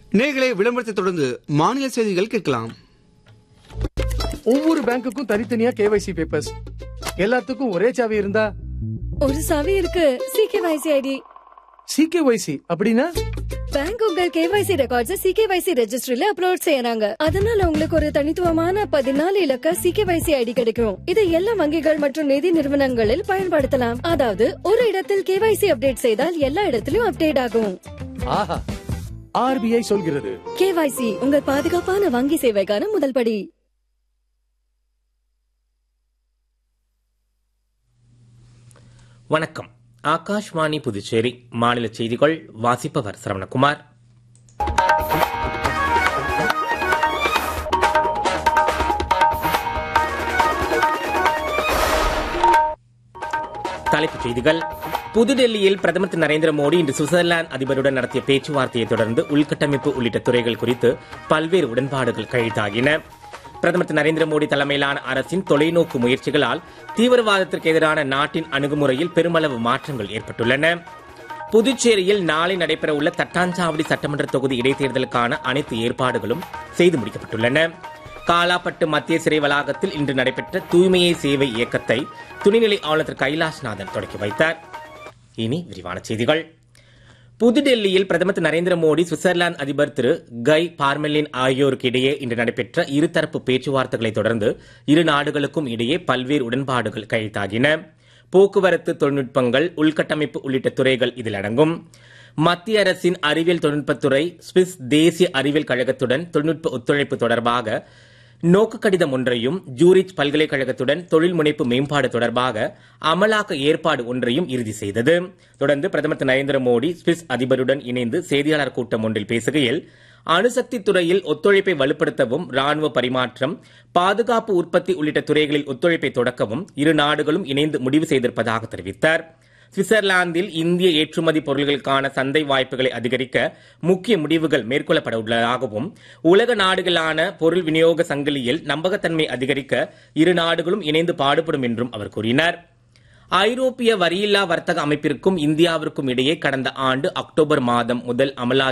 நேர்களை விளம்பரத்தை தொடர்ந்து மாநில செய்திகள் கேட்கலாம் ஒவ்வொரு பேங்க்குக்கும் தனித்தனியா கேவைசி பேப்பர்ஸ் எல்லாத்துக்கும் ஒரே சாவி இருந்தா ஒரு சாவி இருக்கு சிகேவைசி ஐடி சிகேஒய்சி அப்படின்னா பேங்க் உங்கள் கேவைசி ரெக்கார்ட்ஸ் சிகேவைசி ரெஜிஸ்ட்ரியில அப்லோட் செய்யறாங்க அதனால உங்களுக்கு ஒரு தனித்துவமான பதினாலு இலக்க சிகேவைசி ஐடி கிடைக்கும் இதை எல்லா வங்கிகள் மற்றும் நிதி நிறுவனங்களில் பயன்படுத்தலாம் அதாவது ஒரு இடத்தில் கேவைசி அப்டேட் செய்தால் எல்லா இடத்திலும் அப்டேட் ஆகும் ஆஹா ஆர்பிஐ சொல்கிறது கேவைசி உங்கள் பாதுகாப்பான வங்கி சேவைக்கான முதல் படி வணக்கம் ஆகாஷ்வாணி புதுச்சேரி மாநில செய்திகள் வாசிப்பவர் சரவணகுமார் தலைப்புச் செய்திகள் புதுடெல்லியில் பிரதமர் திரு நரேந்திர மோடி இன்று சுவிட்சர்லாந்து அதிபருடன் நடத்திய பேச்சுவார்த்தையை தொடர்ந்து உள்கட்டமைப்பு உள்ளிட்ட துறைகள் குறித்து பல்வேறு உடன்பாடுகள் கையெழுத்தாகின பிரதமர் திரு நரேந்திர மோடி தலைமையிலான அரசின் தொலைநோக்கு முயற்சிகளால் தீவிரவாதத்திற்கு எதிரான நாட்டின் அணுகுமுறையில் பெருமளவு மாற்றங்கள் ஏற்பட்டுள்ளன புதுச்சேரியில் நாளை நடைபெறவுள்ள தட்டாஞ்சாவடி சட்டமன்ற தொகுதி இடைத்தேர்தலுக்கான அனைத்து ஏற்பாடுகளும் செய்து முடிக்கப்பட்டுள்ளன காலாப்பட்டு மத்திய சிறை வளாகத்தில் இன்று நடைபெற்ற தூய்மையை சேவை இயக்கத்தை துணைநிலை ஆளுநர் திரு கைலாஷ்நாதன் தொடக்கி வைத்தார் இனி விரிவான செய்திகள் புதுடெல்லியில் பிரதமர் திரு நரேந்திர மோடி சுவிட்சர்லாந்து அதிபர் திரு கை பார்மெலின் ஆகியோருக்கு இடையே இன்று நடைபெற்ற இருதரப்பு பேச்சுவார்த்தைகளை தொடர்ந்து இரு நாடுகளுக்கும் இடையே பல்வேறு உடன்பாடுகள் கையெழுத்தாகின போக்குவரத்து தொழில்நுட்பங்கள் உள்கட்டமைப்பு உள்ளிட்ட துறைகள் இதில் அடங்கும் மத்திய அரசின் அறிவியல் தொழில்நுட்பத்துறை சுவிஸ் தேசிய அறிவியல் கழகத்துடன் தொழில்நுட்ப ஒத்துழைப்பு தொடர்பாக நோக்கு கடிதம் ஒன்றையும் ஜூரிச் பல்கலைக்கழகத்துடன் தொழில் முனைப்பு மேம்பாடு தொடர்பாக அமலாக்க ஏற்பாடு ஒன்றையும் இறுதி செய்தது தொடர்ந்து பிரதமர் திரு நரேந்திர மோடி சுவிஸ் அதிபருடன் இணைந்து செய்தியாளர் கூட்டம் ஒன்றில் பேசுகையில் அணுசக்தி துறையில் ஒத்துழைப்பை வலுப்படுத்தவும் ராணுவ பரிமாற்றம் பாதுகாப்பு உற்பத்தி உள்ளிட்ட துறைகளில் ஒத்துழைப்பை தொடக்கவும் இரு நாடுகளும் இணைந்து முடிவு செய்திருப்பதாக தெரிவித்தார் சுவிட்சர்லாந்தில் இந்திய ஏற்றுமதி பொருட்களுக்கான சந்தை வாய்ப்புகளை அதிகரிக்க முக்கிய முடிவுகள் மேற்கொள்ளப்பட உள்ளதாகவும் உலக நாடுகளான பொருள் விநியோக சங்கிலியில் நம்பகத்தன்மை அதிகரிக்க இரு நாடுகளும் இணைந்து பாடுபடும் என்றும் அவர் கூறினார் ஐரோப்பிய வரியில்லா வர்த்தக அமைப்பிற்கும் இந்தியாவிற்கும் இடையே கடந்த ஆண்டு அக்டோபர் மாதம் முதல் அமலாகி